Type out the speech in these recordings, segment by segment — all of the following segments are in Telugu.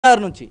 ఆరు నుంచి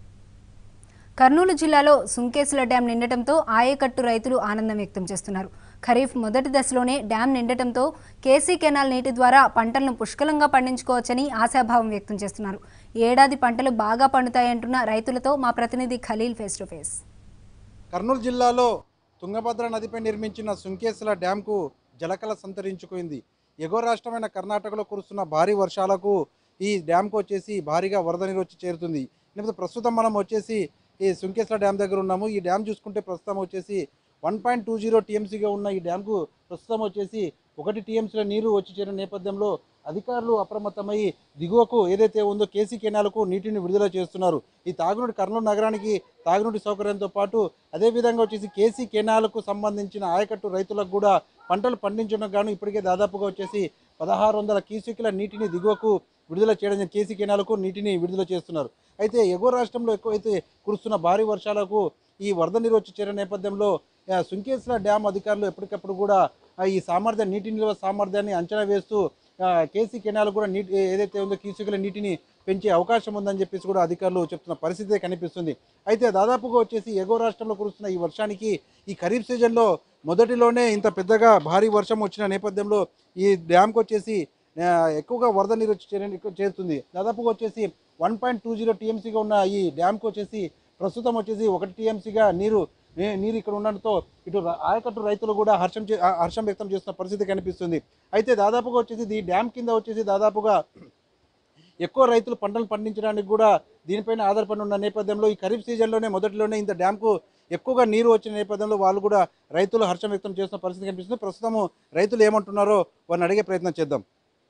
కర్నూలు జిల్లాలో సుంకేసుల డ్యాం నిండటంతో ఆయకట్టు రైతులు ఆనందం వ్యక్తం చేస్తున్నారు ఖరీఫ్ మొదటి దశలోనే డ్యాం నిండటంతో కేసీ కెనాల్ నీటి ద్వారా పంటలను పుష్కలంగా పండించుకోవచ్చని ఆశాభావం వ్యక్తం చేస్తున్నారు ఏడాది పంటలు బాగా పండుతాయంటున్న రైతులతో మా ప్రతినిధి ఖలీల్ ఫేస్ టు ఫేస్ కర్నూలు జిల్లాలో తుంగభద్ర నదిపై నిర్మించిన సుంకేసుల డ్యాంకు జలకళ సంతరించుకుంది ఎగువ రాష్ట్రమైన కర్ణాటకలో కురుస్తున్న భారీ వర్షాలకు ఈ డ్యాంకు వచ్చేసి భారీగా వరద నీరు వచ్చి చేరుతుంది లేకపోతే ప్రస్తుతం మనం వచ్చేసి ఈ సుంకేశ్వర డ్యామ్ దగ్గర ఉన్నాము ఈ డ్యామ్ చూసుకుంటే ప్రస్తుతం వచ్చేసి వన్ పాయింట్ టూ జీరో టీఎంసీగా ఉన్న ఈ డ్యామ్కు ప్రస్తుతం వచ్చేసి ఒకటి టీఎంసీల నీరు వచ్చి చేరిన నేపథ్యంలో అధికారులు అప్రమత్తమై దిగువకు ఏదైతే ఉందో కేసీ కెనాలకు నీటిని విడుదల చేస్తున్నారు ఈ తాగునీటి కర్నూలు నగరానికి తాగునీటి సౌకర్యంతో పాటు అదేవిధంగా వచ్చేసి కేసీ కెనాలకు సంబంధించిన ఆయకట్టు రైతులకు కూడా పంటలు పండించడం గాను ఇప్పటికే దాదాపుగా వచ్చేసి పదహారు వందల క్యూసెక్ల నీటిని దిగువకు విడుదల చేయడం కేసీ కెనాలకు నీటిని విడుదల చేస్తున్నారు అయితే ఎగువ రాష్ట్రంలో ఎక్కువైతే కురుస్తున్న భారీ వర్షాలకు ఈ వరద నీరు వచ్చి చేరిన నేపథ్యంలో ఆ, సుంకేశ్వర డ్యామ్ అధికారులు ఎప్పటికప్పుడు కూడా ఆ, ఈ సామర్థ్య నీటి నిల్వ సామర్థ్యాన్ని అంచనా వేస్తూ ఆ, కేసీ కెనాల్ కూడా నీటి ఏదైతే ఉందో క్యూసెక్ల నీటిని పెంచే అవకాశం ఉందని చెప్పేసి కూడా అధికారులు చెప్తున్న పరిస్థితి కనిపిస్తుంది అయితే దాదాపుగా వచ్చేసి ఎగువ రాష్ట్రంలో కురుస్తున్న ఈ వర్షానికి ఈ ఖరీఫ్ సీజన్లో మొదటిలోనే ఇంత పెద్దగా భారీ వర్షం వచ్చిన నేపథ్యంలో ఈ డ్యామ్కి వచ్చేసి ఆ, ఎక్కువగా వరద నీరు వచ్చి చేరే- ఎక్కువ చేరుతుంది దాదాపుగా వచ్చేసి వన్ పాయింట్ టూ జీరో టీఎంసీగా ఉన్న ఈ డ్యామ్కి వచ్చేసి ప్రస్తుతం వచ్చేసి ఒకటి టీఎంసీగా నీరు నీ- నీరు ఇక్కడ ఉండడంతో ఇటు ర- ఆయకట్టు రైతులు కూడా హర్షం చే- ఆ- హర్షం వ్యక్తం చేస్తున్న పరిస్థితి కనిపిస్తుంది అయితే దాదాపుగా వచ్చేసి ఈ డ్యామ్ కింద వచ్చేసి దాదాపుగా ఎక్కువ రైతులు పంటలు పండించడానికి కూడా దీనిపైన ఆధారపడి ఉన్న నేపథ్యంలో ఈ ఖరీఫ్ సీజన్లోనే మొదటిలోనే ఇంత డ్యామ్కు ఎక్కువగా నీరు వచ్చిన నేపథ్యంలో వాళ్ళు కూడా రైతులు హర్షం వ్యక్తం చేస్తున్న పరిస్థితి కనిపిస్తుంది ప్రస్తుతము రైతులు ఏమంటున్నారో వారిని అడిగే ప్రయత్నం చేద్దాం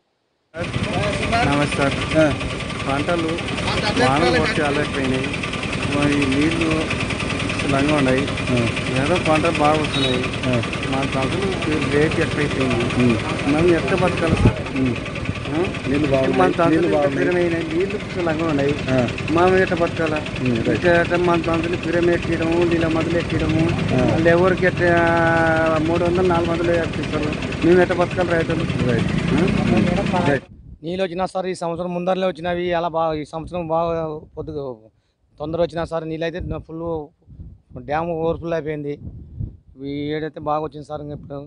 నమస్కార్ పంటలు వానలు వచ్చి అలైపోయినాయి మరి నీళ్లు స్థిరంగా ఉన్నాయి ఏదో పంటలు బాగా వస్తున్నాయి మా తగులు రేట్ ఎక్కువైపోయింది మనం ఎట్లా బతకాలి సార్ ఆ? మన తంతులు పిరమైన నీళ్లు స్థిరంగా ఉన్నాయి మనం ఎట్లా బతకాలా ఇట్లా మన తంతులు పిరమ ఎక్కడము నీళ్ళ మందులు ఎక్కడము వాళ్ళు ఎవరికి ఎట్లా మూడు వందలు నాలుగు వందలు ఎక్కిస్తారు మేము ఎట్లా బతకాలి రైతులు ఆ? రైట్. నీళ్ళు వచ్చినా సార్ ఈ సంవత్సరం ముందరలే వచ్చినవి అలా బాగా ఈ సంవత్సరం బాగా పొద్దు తొందర వచ్చినా సార్ నీళ్ళు అయితే ఫుల్ డ్యామ్ ఓవర్ఫుల్ అయిపోయింది ఈ ఏడైతే బాగా వచ్చింది సార్ ఇంక ఇప్పుడు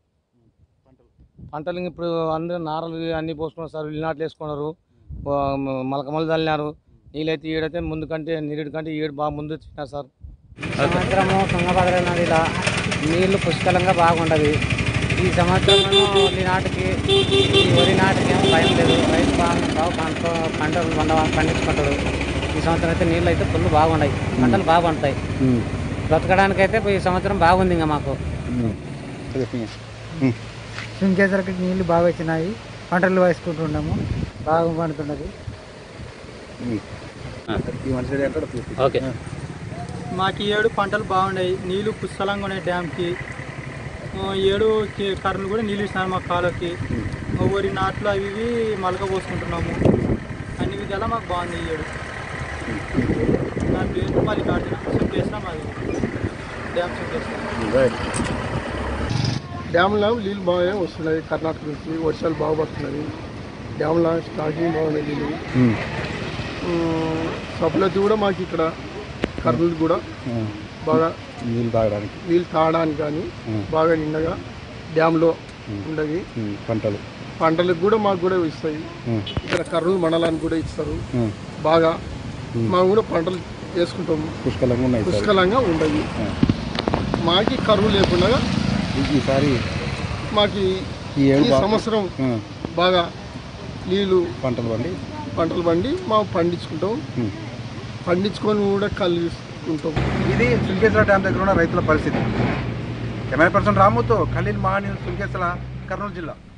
పంటలు ఇంక ఇప్పుడు అందరూ నారలు అన్నీ పోసుకున్నారు సార్ ఇల్లు నాట్లు వేసుకున్నారు మలకమలు చల్లినారు నీళ్ళైతే ఏడైతే ముందు కంటే నీరుడి కంటే ఏడు బాగా ముందు వచ్చినారు సార్ సంవత్సరము తుంగభద్ర నదిలో నీళ్లు పుష్కలంగా బాగుండదు ఈ సంవత్సరం వరి నాటికి ఈ వరి నాటికి ఏం భయం లేదు రైతు బాగా బాగా పంట పంటలు పండ పండించుకుంటాడు ఈ సంవత్సరం అయితే నీళ్ళు అయితే ఫుల్ బాగున్నాయి పంటలు బాగా పండుతాయి బ్రతకడానికైతే ఈ సంవత్సరం బాగుంది ఇంకా మాకు సింకేసరికి నీళ్లు బాగా వచ్చినాయి పంటలు వేసుకుంటున్నాము బాగా పండుతున్నది ఓకే మాకు ఈ ఏడు పంటలు బాగున్నాయి నీళ్లు పుష్కలంగా ఉన్నాయి డ్యామ్కి ఆ, ఈ ఏడు కి- కర్రలు కూడా నీళ్ళు ఇచ్చినారు మా కాలువకి వరి నాట్లు అవి ఇవి మలక పోసుకుంటున్నాము అన్ని విధాలా మాకు బాగుంది ఈ ఏడు నా పేరు మల్లికార్జున చెప్పేసిన మాది డ్యామ్ చెప్పేసిన డ్యామ్లో నీళ్ళు బాగా వస్తున్నాయి కర్ణాటక నుంచి వర్షాలు బాగా పడుతున్నాయి డ్యామ్లో స్టాకింగ్ బాగున్నాయి నీళ్ళు సప్లై కూడా మాకు ఇక్కడ కర్నూలు కూడా బాగా నీళ్ళు తాగడానికి నీళ్ళు తాగడానికి కానీ బాగా నిండగా డ్యామ్లో ఉండవి పంటలు పంటలకు కూడా మాకు కూడా ఇస్తాయి ఇక్కడ కర్నూలు మండలానికి కూడా ఇస్తారు బాగా మాకు కూడా పంటలు వేసుకుంటాము పుష్కలంగా ఉన్నాయి సార్ పుష్కలంగా ఉండవి మాకి కరువు లేకుండా ఈసారి మాకు ఈ ఈ ఏడు బాగా- సంవత్సరం ఆ, బాగా నీళ్ళు పంటలు పండి పంటలు పండి మేము పండించుకుంటాం ఉం. పండించుకొని కూడా కలిగిస్తుంటాం ఇది సుంకేశ్వర డ్యామ్ దగ్గర ఉన్న రైతుల పరిస్థితి కెమెరా పర్సన్ రాముతో ఖలీల్ మహానీయులు సుంకేశ్వర కర్నూలు జిల్లా